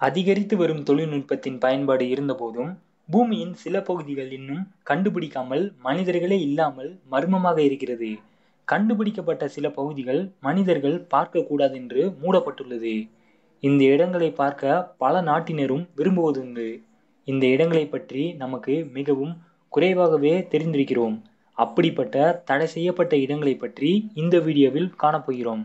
அதிகரித்து வரும் தொழில்நுட்பத்தின் பயன்பாடு இருந்தபோதும், பூமியின் சில பகுதிகள் இன்னும் கண்டுபிடிக்காமல் மனிதர்களே இல்லாமல் மர்மமாக இருக்கிறது. கண்டுபிடிக்கப்பட்ட சில பகுதிகள் மனிதர்கள் பார்க்கக் கூடாதென்று மூடப்பட்டுள்ளது. இந்த இடங்களைப் பார்க்க பல நாட்டினரும் விரும்புவதுண்டு. இந்த இடங்களைப் பற்றி நமக்கு மிகவும் குறைவாகவே தெரிந்திருக்கிறோம். அப்படிப்பட்ட தடை செய்யப்பட்ட இடங்களைப் பற்றி இந்த வீடியோவில் காணப்போகிறோம்.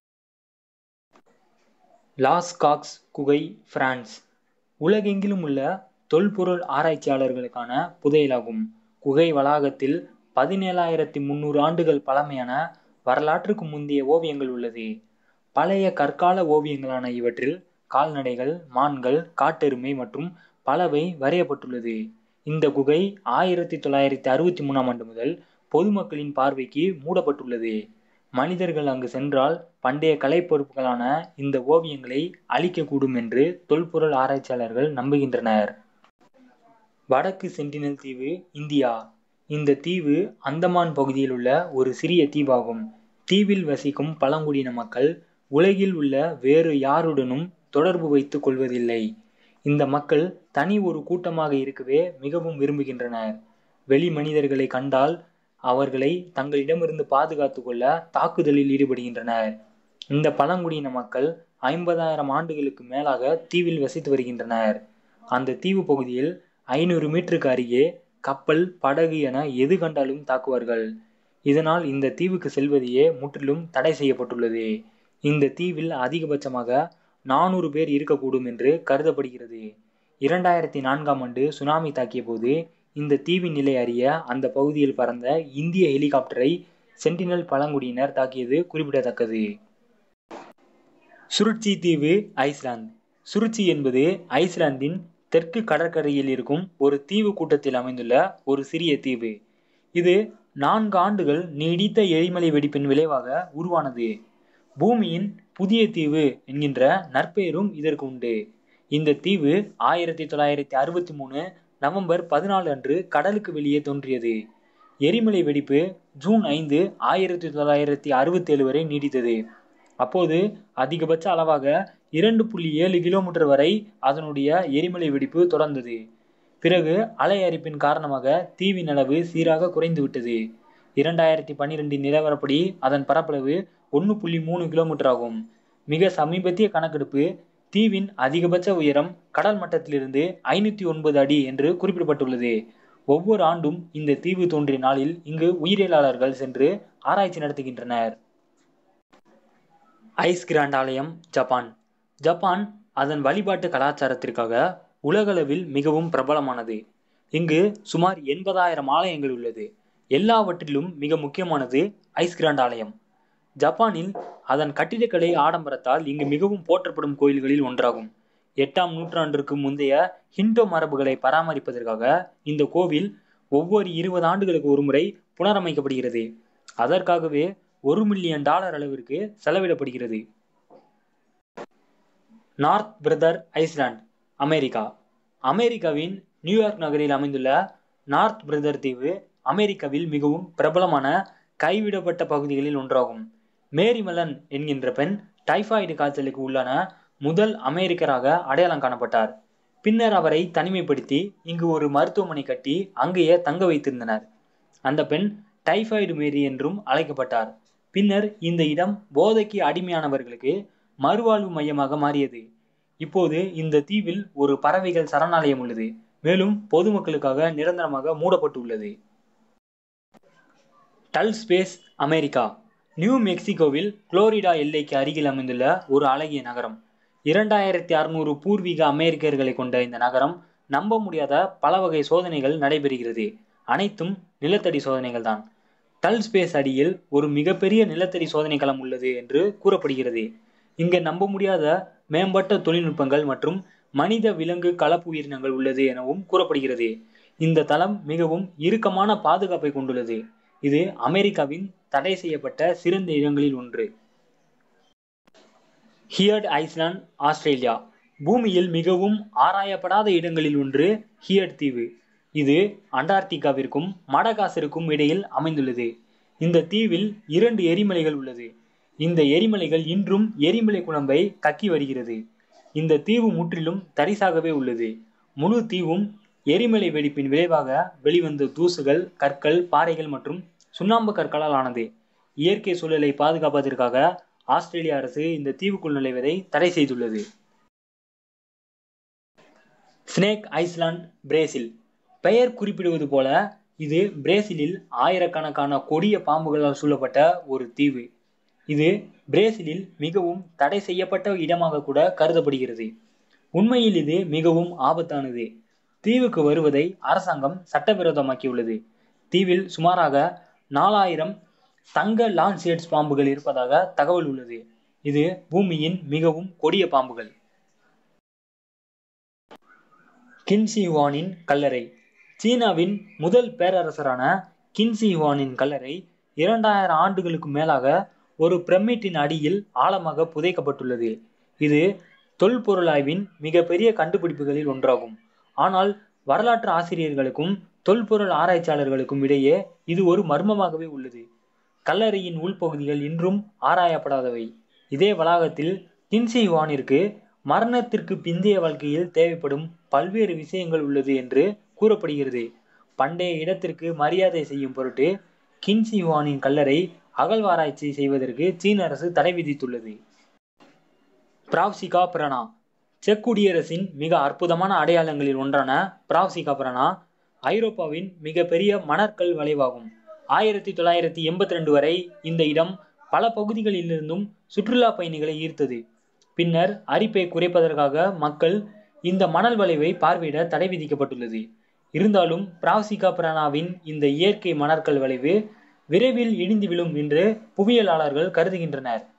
லாஸ்காக்ஸ் குகை பிரான்ஸ் உலகெங்கிலும் உள்ள தொல்பொருள் ஆராய்ச்சியாளர்களுக்கான புதையலாகும். குகை வளாகத்தில் பதினேழாயிரத்து முந்நூறு ஆண்டுகள் பழமையான வரலாற்றுக்கு முந்தைய ஓவியங்கள் உள்ளது. பழைய கற்கால ஓவியங்களான இவற்றில் கால்நடைகள், மான்கள், காட்டெருமை மற்றும் பலவை வரையப்பட்டுள்ளது. இந்த குகை ஆயிரத்து தொள்ளாயிரத்து அறுபத்து மூன்றாம் ஆண்டு முதல் பொதுமக்களின் பார்வைக்கு மூடப்பட்டுள்ளது. மனிதர்கள் அங்கு சென்றால் பண்டைய கலைப்பொருட்களான இந்த ஓவியங்களை அழிக்கக்கூடும் என்று தொல்பொருள் ஆராய்ச்சியாளர்கள் நம்புகின்றனர். வடக்கு சென்டினல் தீவு இந்தியா இந்த தீவு அந்தமான் பகுதியில் உள்ள ஒரு சிறிய தீவாகும். தீவில் வசிக்கும் பழங்குடியின மக்கள் உலகில் உள்ள வேறு யாருடனும் தொடர்பு வைத்துக் கொள்வதில்லை. இந்த மக்கள் தனி ஒரு கூட்டமாக இருக்கவே மிகவும் விரும்புகின்றனர். வெளி மனிதர்களைக் கண்டால் அவர்களை தங்களிடமிருந்து பாதுகாத்துக் கொள்ள தாக்குதலில் ஈடுபடுகின்றனர். இந்த பழங்குடியின மக்கள் ஐம்பதாயிரம் ஆண்டுகளுக்கு மேலாக தீவில் வசித்து வருகின்றனர். அந்த தீவுப் பகுதியில் ஐநூறு மீட்டருக்கு அருகே கப்பல், படகு என எது கண்டாலும் தாக்குவார்கள். இதனால் இந்த தீவுக்கு செல்வதையே முற்றிலும் தடை செய்யப்பட்டுள்ளது. இந்த தீவில் அதிகபட்சமாக நானூறு பேர் இருக்கக்கூடும் என்று கருதப்படுகிறது. இரண்டாயிரத்து நான்காம் ஆண்டு சுனாமி தாக்கியபோது இந்த தீவின் நிலை அறிய அந்த பகுதியில் பறந்த இந்திய ஹெலிகாப்டரை சென்டினல் பழங்குடியினர் தாக்கியது குறிப்பிடத்தக்கது. சுருட்சி தீவு ஐஸ்லாந்து சுருட்சி என்பது ஐஸ்லாந்தின் தெற்கு கடற்கரையில் இருக்கும் ஒரு தீவுக் கூட்டத்தில் அமைந்துள்ள ஒரு சிறிய தீவு. இது நான்கு ஆண்டுகள் நீடித்த எரிமலை வெடிப்பின் விளைவாக உருவானது. பூமியின் புதிய தீவு என்கின்ற நற்பெயரும் இதற்கு உண்டு. இந்த தீவு ஆயிரத்து தொள்ளாயிரத்து அறுபத்து மூன்று நவம்பர் பதினாலு அன்று கடலுக்கு வெளியே தோன்றியது. எரிமலை வெடிப்பு ஜூன் ஐந்து, ஆயிரத்து தொள்ளாயிரத்து அறுபத்தேழு வரை நீடித்தது. அப்போது அதிகபட்ச அளவாக இரண்டு புள்ளி ஏழு கிலோமீட்டர் வரை அதனுடைய எரிமலை வெடிப்பு தொடர்ந்தது. பிறகு அலை அரிப்பின் காரணமாக தீவின் அளவு சீராக குறைந்துவிட்டது. இரண்டாயிரத்து பன்னிரண்டு நிலவரப்படி அதன் பரப்பளவு ஒன்று புள்ளி மூன்று கிலோமீட்டர் ஆகும். மிக சமீபத்திய கணக்கெடுப்பு தீவின் அதிகபட்ச உயரம் கடல் மட்டத்திலிருந்து ஐநூற்று ஒன்பது அடி என்று குறிப்பிடப்பட்டுள்ளது. ஒவ்வொரு ஆண்டும் இந்த தீவு தோன்றிய நாளில் இங்கு உயிரியலாளர்கள் சென்று ஆராய்ச்சி நடத்துகின்றனர். ஐஸ் கிராண்ட் ஆலயம் ஜப்பான் ஜப்பான் அதன் வழிபாட்டு கலாச்சாரத்திற்காக உலகளவில் மிகவும் பிரபலமானது. இங்கு சுமார் எண்பதாயிரம் ஆலயங்கள் உள்ளது. எல்லாவற்றிலும் மிக முக்கியமானது ஐஸ் கிராண்ட் ஆலயம். ஜப்பானில் அதன் கட்டிடக்கலை ஆடம்பரத்தால் இங்கு மிகவும் போற்றப்படும் கோயில்களில் ஒன்றாகும். எட்டாம் நூற்றாண்டிற்கு முந்தைய ஹிண்டோ மரபுகளை பராமரிப்பதற்காக இந்த கோவில் ஒவ்வொரு இருபது ஆண்டுகளுக்கு ஒருமுறை புனரமைக்கப்படுகிறது. அதற்காகவே ஒரு மில்லியன் டாலர் அளவிற்கு செலவிடப்படுகிறது. நார்த் பிரதர் ஐஸ்லாந்து அமெரிக்கா அமெரிக்காவின் நியூயார்க் நகரில் அமைந்துள்ள நார்த் பிரதர் தீவு அமெரிக்காவில் மிகவும் பிரபலமான கைவிடப்பட்ட பகுதிகளில் ஒன்றாகும். மேரி மெலன் என்கின்ற பெண் டைபாய்டு காய்ச்சலுக்கு உள்ளான முதல் அமெரிக்கராக அடையாளம் காணப்பட்டார். பின்னர் அவரை தனிமைப்படுத்தி இங்கு ஒரு மருத்துவமனை கட்டி அங்கேயே தங்க வைத்திருந்தனர். அந்த பெண் டைபாய்டு மேரி என்றும் அழைக்கப்பட்டார். பின்னர் இந்த இடம் போதைக்கு அடிமையானவர்களுக்கு மறுவாழ்வு மையமாக மாறியது. இப்போது இந்த தீவில் ஒரு பறவைகள் சரணாலயம் உள்ளது. மேலும் பொதுமக்களுக்காக நிரந்தரமாக மூடப்பட்டு உள்ளது. டல்ஸ்பேஸ் அமெரிக்கா நியூ மெக்சிகோவில் புளோரிடா எல்லைக்கு அருகில் அமைந்துள்ள ஒரு அழகிய நகரம். இரண்டாயிரத்து அறுநூறு பூர்வீக அமெரிக்கர்களைக் கொண்ட இந்த நகரம் நம்ப முடியாத பல வகை சோதனைகள் நடைபெறுகிறது. அனைத்தும் நிலத்தடி சோதனைகள் தான். டல்ஸ்பேஸ் அடியில் ஒரு மிகப்பெரிய நிலத்தடி சோதனை களம் உள்ளது என்று கூறப்படுகிறது. இங்கு நம்ப முடியாத மேம்பட்ட தொழில்நுட்பங்கள் மற்றும் மனித விலங்கு கலப்பு உயிரினங்கள் உள்ளது எனவும் கூறப்படுகிறது. இந்த தளம் மிகவும் இறுக்கமான பாதுகாப்பை கொண்டுள்ளது. இது அமெரிக்காவின் தடை செய்யப்பட்ட சிறந்த இடங்களில் ஒன்று. ஹியர்ட் ஐஸ்லாந்து ஆஸ்திரேலியா பூமியில் மிகவும் ஆராயப்படாத இடங்களில் ஒன்று ஹியர்ட் தீவு. இது அண்டார்டிகாவிற்கும் மடகாஸ்கருக்கும் இடையில் அமைந்துள்ளது. இந்த தீவில் இரண்டு எரிமலைகள் உள்ளது. இந்த எரிமலைகள் இன்றும் எரிமலை குழம்பை கக்கி வருகிறது. இந்த தீவு முற்றிலும் தரிசாகவே உள்ளது முழு தீவும் எரிமலை வெடிப்பின் விளைவாக வெளிவந்த தூசுகள் கற்கள் பாறைகள் மற்றும் சுண்ணாம்பு கற்களால் ஆனது இயற்கை சூழலை பாதுகாப்பதற்காக ஆஸ்திரேலிய அரசு இந்த தீவுக்குள் நுழைவதை தடை செய்துள்ளது ஸ்னேக் ஐஸ்லாந்து பிரேசில் பெயர் குறிப்பிடுவது போல இது பிரேசிலில் ஆயிரக்கணக்கான கொடிய பாம்புகளால் சூழப்பட்ட ஒரு தீவு இது பிரேசிலில் மிகவும் தடை செய்யப்பட்ட இடமாக கூட கருதப்படுகிறது உண்மையில் இது மிகவும் ஆபத்தானது தீவுக்கு வருவதை அரசாங்கம் சட்டவிரோதமாக்கியுள்ளது தீவில் சுமாராக நாலாயிரம் தங்க லான்சேட்ஸ் பாம்புகள் இருப்பதாக தகவல் உள்ளது இது பூமியின் மிகவும் கொடிய பாம்புகள் கின்சி ஹுவானின் கல்லறை சீனாவின் முதல் பேரரசரான கின்சி ஹுவானின் கல்லறை இரண்டாயிரம் ஆண்டுகளுக்கு மேலாக ஒரு பிரமிட்டின் அடியில் ஆழமாக புதைக்கப்பட்டுள்ளது இது தொல்பொருளாய்வின் மிகப்பெரிய கண்டுபிடிப்புகளில் ஒன்றாகும் ஆனால் வரலாற்று ஆசிரியர்களுக்கும் தொல்பொருள் ஆராய்ச்சியாளர்களுக்கும் இடையே இது ஒரு மர்மமாகவே உள்ளது கல்லறையின் உள்பகுதிகள் இன்றும் ஆராயப்படாதவை இதே வளாகத்தில் கின்சி வானிற்கு மரணத்திற்கு பிந்தைய வாழ்க்கையில் தேவைப்படும் பல்வேறு விஷயங்கள் உள்ளது என்று கூறப்படுகிறது பண்டைய இடத்திற்கு மரியாதை செய்யும் பொருட்டு கின்சி வானின் கல்லறை அகழ்வாராய்ச்சி செய்வதற்கு சீன அரசு தடை விதித்துள்ளது பிராவ்சிகா பிரணா செக் குடியரசின் மிக அற்புதமான அடையாளங்களில் ஒன்றான பிராவ்சிகா பிரணா ஐரோப்பாவின் மிகப்பெரிய மணற்கல் வளைவாகும் ஆயிரத்தி தொள்ளாயிரத்தி எண்பத்தி ரெண்டு வரை இந்த இடம் பல பகுதிகளிலிருந்தும் சுற்றுலா பயணிகளை ஈர்த்தது பின்னர் அரிப்பை குறைப்பதற்காக மக்கள் இந்த மணல் வளைவை பார்வையிட தடை விதிக்கப்பட்டுள்ளது இருந்தாலும் பிராவ்சிகா பிரானாவின் இந்த இயற்கை மணற்கல் வளைவு விரைவில் இடிந்து விழும் என்று புவியியலாளர்கள் கருதுகின்றனர்